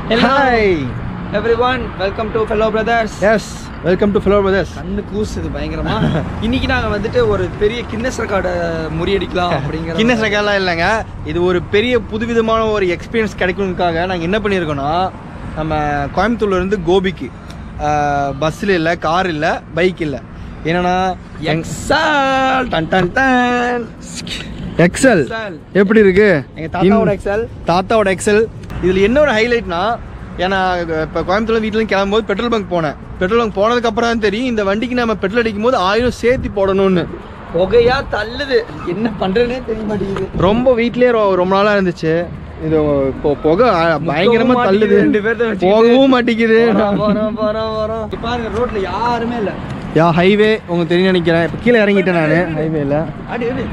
Hello. Hi everyone welcome to fellow brothers yes welcome to fellow brothers கண்ணு கூசுது பயங்கரமா இன்னைக்கு நாங்க வந்துட்டு ஒரு பெரிய கின்னஸ் ரெக்கார்டை முறியடிக்கலாம் அப்படிங்கிற கின்னஸ் ரெக்கார்ட்லாம் இல்லைங்க இது ஒரு பெரிய புதுவிதமான ஒரு எக்ஸ்பீரியன்ஸ் கிடைக்கணுக்காக நாங்கள் என்ன பண்ணியிருக்கோம்னா நம்ம கோயம்புத்தூர்ல இருந்து கோபிக்கு பஸ்ஸில் இல்லை கார் இல்லை பைக் இல்லை என்னன்னா எக்ஸல் டன் டன் டன் எக்ஸல் எக்ஸல் எப்படி இருக்கு எங்க தாத்தாவோட இந்த- எக்ஸல் தாத்தாவோட எக்ஸல் இதில் என்ன ஒரு ஹைலைட்னா ஏன்னா இப்போ கோயம்புத்தூர்ல வீட்டில் கிளம்பும்போது பெட்ரோல் பங்க் போனேன் பெட்ரோல் பங்க் போனதுக்கு அப்புறம் தான் தெரியும் இந்த வண்டிக்கு நம்ம பெட்ரோல் அடிக்கும் போது ஆயிரம் சேர்த்து போடணும்னு புகையா தள்ளுது என்ன பண்றதுனே தெரிய மாட்டேங்குது ரொம்ப வீட்லயே ரொ- ரொம்ப நாளா இருந்துச்சு இது இப்போ புகை அ- பயங்கரமா நிக்கவும் தள்ளுது மாட்டேங்குது, ரெண்டு பேர்த்த வச்சுக்கிட்டு. போகவும் மாட்டேங்குது வரோம், வரோம், வரோம், வரோம். இப்ப பாருங்க ரோட்ல யாருமே இல்ல யா ஹைவே உங்களுக்கு தெரியும் நினைக்கிறேன் இப்போ கீழே இறங்கிட்டேன் நான் ஹைவேல அடி அடி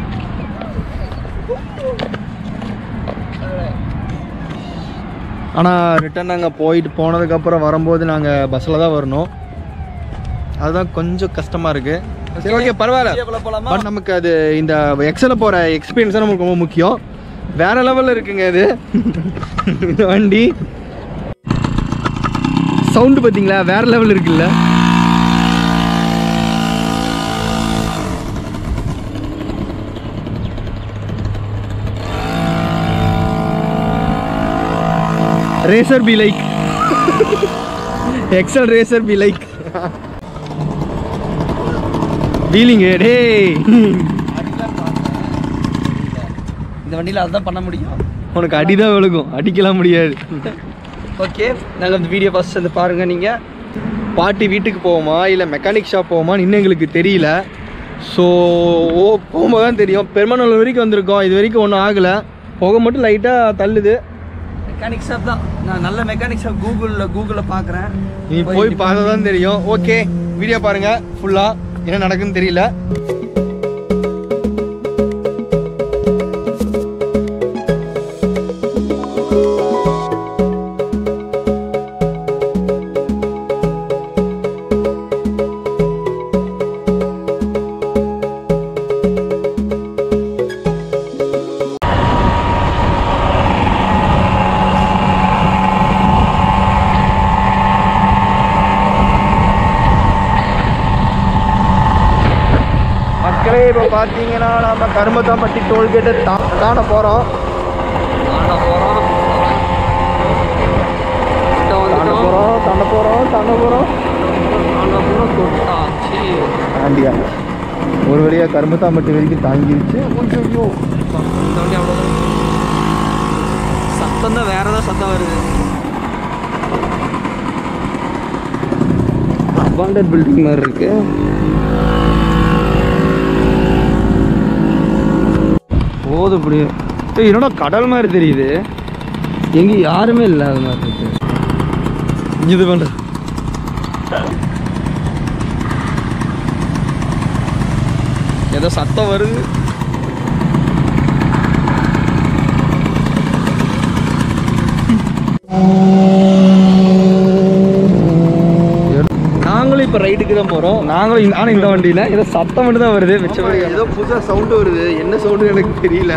ஆனால் ரிட்டர்ன் நாங்கள் போயிட்டு போனதுக்கப்புறம் வரும்போது நாங்கள் பஸ்ஸில் தான் வரணும் அதுதான் கொஞ்சம் கஷ்டமாக இருக்குது சரி ஓகே பரவாயில்ல வீடியோக்குள்ள போலாமா? பட் நமக்கு அது இந்த எக்ஸலில் போகிற எக்ஸ்பீரியன்ஸ் தான் நமக்கு ரொம்ப முக்கியம் வேற லெவலில் இருக்குங்க இது இந்த வண்டி சவுண்டு பார்த்தீங்களா வேற லெவல் இருக்குல்ல racer be like XL racer be like wheeling டேய் இந்த வண்டியில அதுதான் பண்ண முடியும் உனக்கு அடிதான் விழுகும் அடிக்கலாம் முடியாது ஓகே நாங்கள் இந்த வீடியோ ஃபர்ஸ்ட் வந்து பாருங்க நீங்க பாட்டி வீட்டுக்கு போவோமா இல்லை மெக்கானிக் ஷாப் போவோமான்னு இன்னும் எங்களுக்கு தெரியல ஸோ ஓ போகும்போது தான் தெரியும் பெருமாநல்லூர் வரைக்கும் வந்திருக்கோம் இது வரைக்கும் ஒன்றும் ஆகலை புகை மட்டும் லைட்டாக தள்ளுது மெக்கானிக் ஷாப் தான் நான் நல்ல மெக்கானிக் ஷாப் கூகுளில் கூகுளில் பார்க்குறேன் நீ போய் பார்த்தா தான் தெரியும் ஓகே வீடியோ பாருங்க ஃபுல்லாக என்ன நடக்குன்னு தெரியல மக்களே இப்போ பார்த்தீங்கன்னா நம்ம கருமத்தாம்பட்டி டோல்கேட்டை தா தாண்ட போகிறோம் தாண்ட போகிறோம் தாண்ட போகிறோம் தாண்ட போகிறோம் தாண்டியா ஒரு வழியாக கருமத்தாம்பட்டி வரைக்கும் தாங்கிருச்சு ஐயோ சத்தம் தான் வேற ஏதாவது சத்தம் வருது அபாண்டட் பில்டிங் மாதிரி இருக்கு போதும் இப்படி ஏய், என்னடா கடல் மாதிரி தெரியுது எங்க யாருமே இல்லை அது மாதிரி இருக்கு இது பண்ண ஏதோ சத்தம் வருது நாங்களும் இப்போ ரைட்டுக்கு தான் போகிறோம் நாங்களும் இந்த- ஆனா இந்த வண்டியில ஏதோ சத்தம் மட்டும் தான் வருது மிச்சபடி ஏதோ புதுசாக சவுண்டு வருது என்ன சவுண்டு எனக்கு தெரியல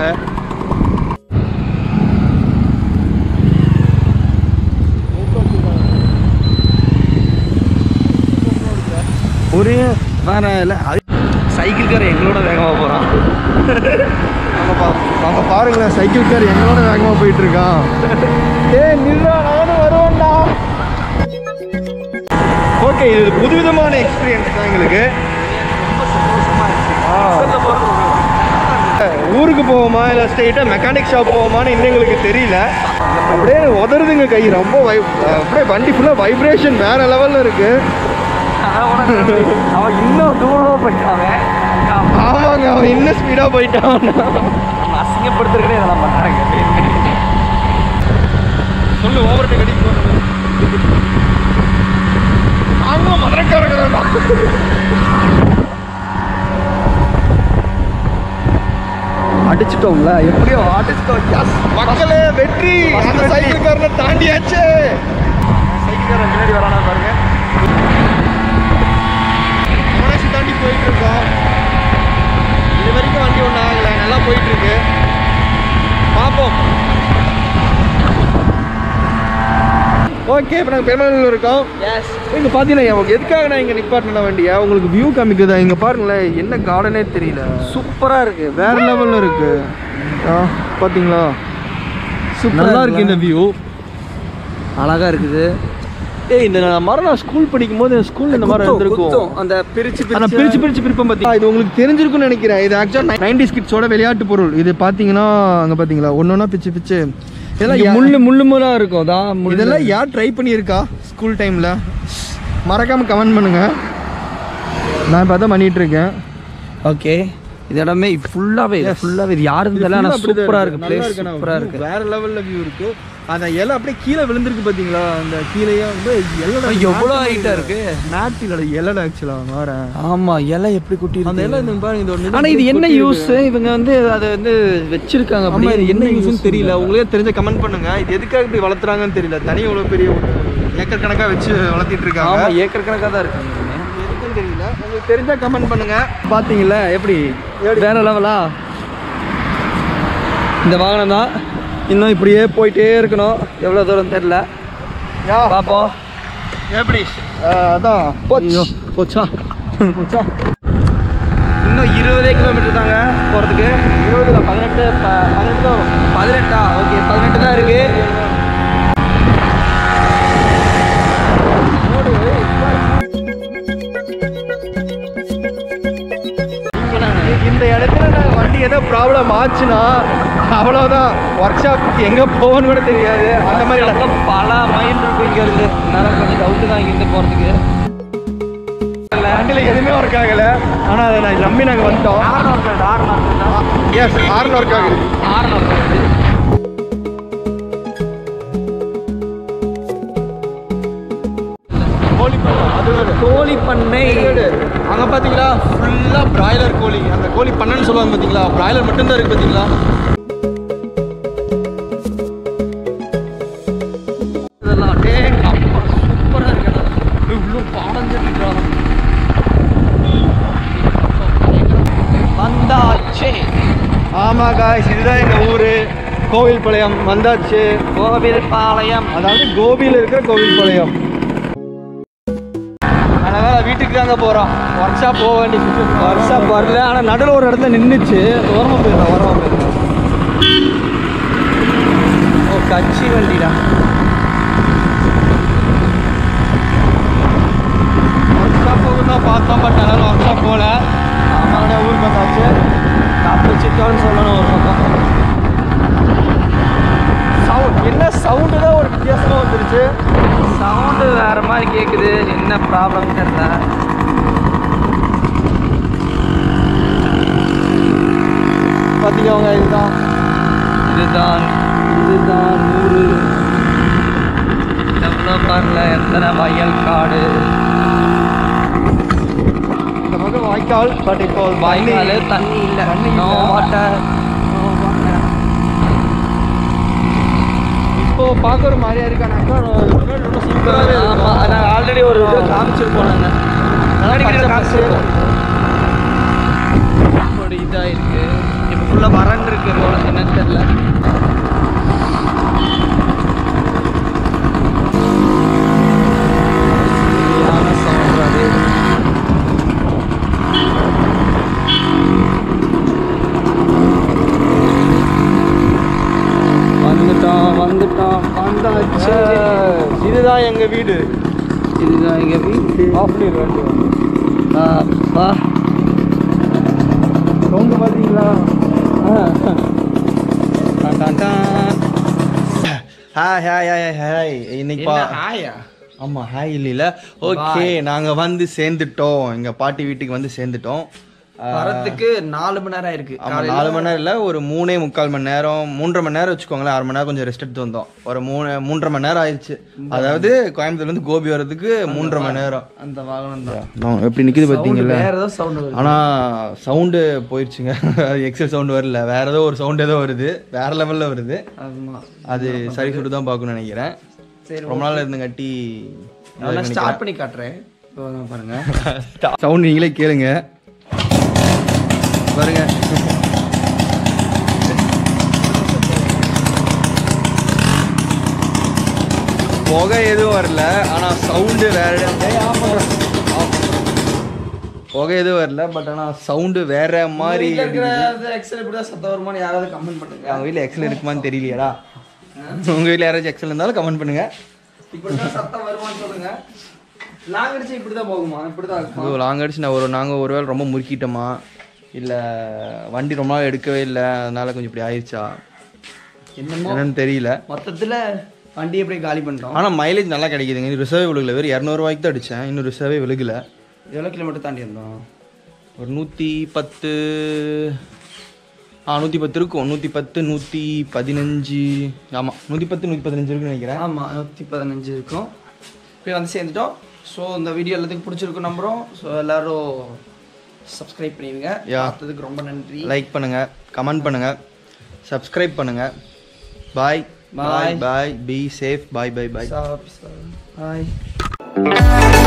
ஒரு வேற இல்லை அது சைக்கிள்கார எங்களோட வேகமாக போகிறான் நம்ம பா- நம்ம பாருங்களேன் சைக்கிள் கார் எங்களோட வேகமாக போயிட்டு இருக்கான் ஏய் நில்றா நானும் வருவேன்டா ஓகே இது புதுவிதமான எக்ஸ்பீரியன்ஸ் தான் எங்களுக்கு ஆ. ஊருக்கு போவோமா இல்லை ஸ்ட்ரெயிட்டாக மெக்கானிக் ஷாப் போவோமான்னு இன்னும் எங்களுக்கு தெரியல அப்படியே உதறுதுங்க கை ரொம்ப வை அப்படியே வண்டி ஃபுல்லாக வைப்ரேஷன் வேற லெவலில் இருக்கு அவன் இன்னும் தூரமாக போயிட்டான் ஆமாங்க அவன் இன்னும் ஸ்பீடாக போயிட்டான் நம்ம அசிங்கப்படுத்துறதுக்கே இதெல்லாம் பண்ணுறாங்க சொல்லு ஓவர் டேக் அடிக்க போறது நாங்களும் மதுரைக்காரங்க அடிச்சிட்டோம்ல எப்படியோ அடிச்சிட்டோம் yes. மக்களே வெற்றி அந்த சைக்கிள் காரனை தாண்டியாச்சு சைக்கிள்காரன் பின்னாடி வரானா பாருங்க மனசு தாண்டி போயிட்டு இருக்கோம் இது வரைக்கும் வண்டி ஒன்றும் ஆகலை நல்லா போயிட்டு இருக்கு பார்ப்போம் ஓகே இப்போ நாங்கள் பெருமாள் இருக்கோம் எஸ் இங்கே பார்த்தீங்கன்னா எனக்கு எதுக்காக நான் இங்கே நிப்பாட்டின வண்டியா உங்களுக்கு வியூ காமிக்குதா இங்கே பாருங்களேன் என்ன கார்டனே தெரியல சூப்பராக இருக்கு வேற லெவலில் இருக்கு ஆ பார்த்தீங்களா Super நல்லா ஆ இருக்கு இந்த வியூ அழகா இருக்குது ஏய் இந்த நான் மரம் நான் ஸ்கூல் படிக்கும் போது ஸ்கூல்ல இந்த மாதிரி குத்தும், இருந்திருக்கும் குத்தும். அந்த பிரிச்சு ஆனா பிரிச்சு பிரிச்சு பிரிப்போம் பார்த்தீங்களா இது உங்களுக்கு தெரிஞ்சிருக்கும்னு நினைக்கிறேன் இது ஆக்சுவலாக நைன்டி ஸ்கிட்ஸோட விளையாட்டு பொருள் இது பார்த்தீங்கன்னா அங்கே பார்த்தீங்களா ஒன்று பிச்சு பிச்சு இதெல்லாம் இங்க யா- முள்ளு முள்ளு முள்ளா இருக்கும் தான் முள்ளு. இதெல்லாம் யார் ட்ரை பண்ணியிருக்கா ஸ்கூல் டைமில் மறக்காம கமெண்ட் பண்ணுங்க நான் இப்போ தான் பண்ணிட்டு இருக்கேன் ஓகே இது இடமே ஃபுல்லாவே ஃபுல்லாவே இது யாரும் தெரியல ஆனா சூப்பரா இருக்கு பிளேஸ் சூப்பரா இருக்கு வேற லெவல்ல வியூ இருக்கு அந்த இலை அப்படியே கீழே விழுந்திருக்கு பாத்தீங்களா அந்த கீழேயே வந்து இலை எவ்வளவு ஹைட்டா இருக்கு நாட்டிலோட இலை ஆக்சுவலா வரேன் ஆமா இலை எப்படி குட்டி அந்த இருக்கு இலை இந்த பாருங்க இது ஒன்று ஆனா இது என்ன யூஸ் இவங்க வந்து அதை வந்து வச்சிருக்காங்க ஆமா அப்படியே இது என்ன யூஸ்னு தெரியல உங்களுக்கே தெரிஞ்ச கமெண்ட் பண்ணுங்க இது எதுக்காக இப்படி வளர்த்துறாங்கன்னு தெரியல தனி இவ்வளவு பெரிய ஒரு ஏக்கர் கணக்கா வச்சு வளர்த்திட்டு இருக்காங்க ஆமா ஏக்கர் கணக்கா தான் இருக்கு எதுக்குன்னு தெரியல உங்களுக்கு தெரிஞ்சா கமெண்ட் பண்ணுங்க பாத்தீங்களா எப்படி வேற லெவலா இந்த வாகனம் தான் இன்னும் இப்படியே போயிட்டே இருக்கணும் எவ்வளவு தூரம் தெரியல யா பாப்போம் எப்படி அதான் ஐயோ, போச்சா போச்சா இன்னும் இருபதே கிலோமீட்டர் தாங்க போகிறதுக்கு இருபதுல பதினெட்டு ப- பதினெட்டு தான் வரும் பதினெட்டா ஓகே பதினெட்டு தான் இருக்கு இந்த இடத்துல நான் வண்டி ஏதோ ப்ராப்ளம் ஆச்சுன்னா அவ்வளோதான் ஒர்க் ஷாப் எங்கே போகணும்னு கூட தெரியாது அந்த மாதிரி இடம் இடத்துல பல மைல் இருக்கு இங்க இருந்து நேரம் கொஞ்சம் டவுட்டு தான் இங்கிருந்து போகிறதுக்கு வண்டியில் எதுவுமே ஒர்க் ஆகலை ஆனால் அதை நான் நம்பி நாங்கள் வந்துட்டோம் எஸ் ஆர்ன் ஒர்க் ஆகுது கோழி பண்ணை அது வேறு கோழி பண்ணை அங்கே பார்த்தீங்களா ஃபுல்லாக பிராய்லர் கோழி அந்த கோழி பண்ணைன்னு சொல்லுவாங்க பார்த்தீங்களா பிராய்லர் மட்டும்தான் இருக்குது பார்த்தீங்களா இதெல்லாம் அப்படியே சூப்பராக இருக்கு இவ்வளோ பாடம் சொல்லிடுறாங்க வந்தாச்சே ஆமாம் காய்ஸ் இதுதான் எங்கள் ஊர் கோவில்பாளையம் வந்தாச்சு கோவில் பாளையம் அதாவது கோபியில் இருக்கிற கோவில்பாளையம் அதனால் வீட்டுக்கு தாங்க போகிறோம் ஒர்க் ஷாப் போக வேண்டிய ஒர்க் ஷாப் வரல ஆனால் நடுவில் ஒரு இடத்துல நின்றுச்சு ஓரமாக போயிடலாம் ஓரமாக போயிடலாம் ஓ கட்சி வண்டிடா ஒர்க் ஷாப் போகும் தான் பார்த்தோம் பட் அதனால் ஒர்க் ஷாப் போகல ஆமாம் ஊருக்கு வந்தாச்சு தப்பிச்சிட்டோன்னு சொல்லணும் ஒரு பக்கம் சவுண்ட் என்ன சவுண்டு தான் ஒரு வித்தியாசமாக வந்துருச்சு சவுண்டு வேற மாதிரி கேட்குது என்ன ப்ராப்ளம் தெரியல பார்த்தீங்க இதுதான் இதுதான் இதுதான் நூறு டெவலப்பரில் எத்தனை வயல் காடு இந்த பக்கம் வாய்க்கால் பட் இப்போ வாய்க்கால் தண்ணி இல்லை தண்ணி நோ இல்ல. வாட்டர் இப்போ பார்க்க ஒரு மாதிரியா இருக்கானாக்கா ரொம்ப சூப்பராகவே ஆமாம் நாங்கள் ஆல்ரெடி ஒரு இது காமிச்சிருப்போம் நாங்கள் பச்சை காமிச்சிருப்போம் ஒரு இதாக இருக்கு இப்போ ஃபுல்லாக வறண்டு இருக்கு போல என்னன்னு தெரியல சரியான sound அது. வந்துட்டோம் வந்துட்டோம் வந்தாச்சு இதுதான் எங்க வீடு இதுதான் எங்க வீட்டு ஆஃப் பண்ணிடு வண்டி அப்பா சவுண்டு பார்த்தீங்களா ஹாய் ஹாய் ஹாய் ஹாய் இன்னைக்கு பா ஆயா ஆமா ஹாய் இல்லைல்ல ஓகே நாங்க வந்து சேர்ந்துட்டோம் எங்க பாட்டி வீட்டுக்கு வந்து சேர்ந்துட்டோம் ஆஹ், வரத்துக்கு நாலு மணி நேரம் ஆயிருக்கு ஆமா நாலு மணி நேரம் இல்லை ஒரு மூணே முக்கால் மணி நேரம் மூன்றரை மணி நேரம் வச்சுக்கோங்களேன் அரை மணி நேரம் கொஞ்சம் ரெஸ்ட் எடுத்து வந்தோம் ஒரு மூணு மூன்றரை மணி நேரம் ஆயிடுச்சு அதாவது கோயம்புத்தூர்ல இருந்து கோபி வர்றதுக்கு மூன்றரை மணி நேரம் அந்த வாகனம் தான் நான் எப்படி நிக்குது பார்த்தீங்களா வேற ஏதோ சவுண்ட் வருது ஆனா சவுண்டு போயிடுச்சுங்க எக்ஸல் சவுண்டு வரல வேற ஏதோ ஒரு சவுண்ட் ஏதோ வருது வேற லெவல்ல வருது ஆமா அது சரி சுட்டு தான் பார்க்கணும்னு நினைக்கிறேன் சரி ரொம்ப நாள் இருந்துங்காட்டி நான் ஸ்டார்ட் பண்ணி காட்டுறேன் இப்போ வந்து பாருங்க சவுண்ட் நீங்களே கேளுங்க பாருங்க புகை எதுவும் வரல ஆனால் சவுண்டு வேற புகை எதுவும் வரல பட் ஆனால் சவுண்டு வேற மாதிரி இருக்கிற எக்ஸல் இப்படி தான் சத்தம் வருமானு யாராவது கமெண்ட் பண்ணுங்க அவங்க வீட்டில் எக்ஸல் இருக்குமான்னு தெரியலையாடா உங்கள் வீட்டில் யாராச்சும் எக்ஸல் இருந்தாலும் கமெண்ட் பண்ணுங்க இப்படி தான் சத்தம் வருமான்னு சொல்லுங்க லாங் அடிச்சு இப்படி தான் போகுமா இப்படி தான் இருக்குமா இது லாங் அடிச்சு நான் ஒரு நாங்கள் ஒரு வேளை ரொம்ப முறுக்கிட்டோமா இல்லை வண்டி ரொம்ப நாள் எடுக்கவே இல்லை அதனால கொஞ்சம் இப்படி ஆயிடுச்சா என்னமோ என்னன்னு தெரியல மொத்தத்தில் வண்டி எப்படி காலி பண்ணிட்டோம் ஆனால் மைலேஜ் நல்லா கிடைக்குதுங்க இன்னும் ரிசர்வே விழுகல வெறும் இரநூறுவாய்க்கு தான் அடித்தேன் இன்னும் ரிசர்வே விழுகல எவ்வளோ கிலோமீட்டர் தாண்டி இருந்தோம் ஒரு நூற்றி பத்து ஆ நூற்றி பத்து இருக்கும் நூற்றி பத்து நூற்றி பதினஞ்சு ஆமாம் நூற்றி பத்து நூற்றி பதினஞ்சு இருக்குன்னு நினைக்கிறேன் ஆமாம் நூற்றி பதினஞ்சு இருக்கும் இப்போ வந்து சேர்ந்துட்டோம் ஸோ இந்த வீடியோ எல்லாத்துக்கும் பிடிச்சிருக்கும் நம்புகிறோம் ஸோ எல்லோரும் சப்ஸ்கிரைப் பண்ணிடுங்க Yeah. பார்த்ததுக்கு ரொம்ப நன்றி லைக் பண்ணுங்கள் கமெண்ட் பண்ணுங்கள் சப்ஸ்கிரைப் பண்ணுங்கள் bye Bye. Bye bye be safe bye bye bye bye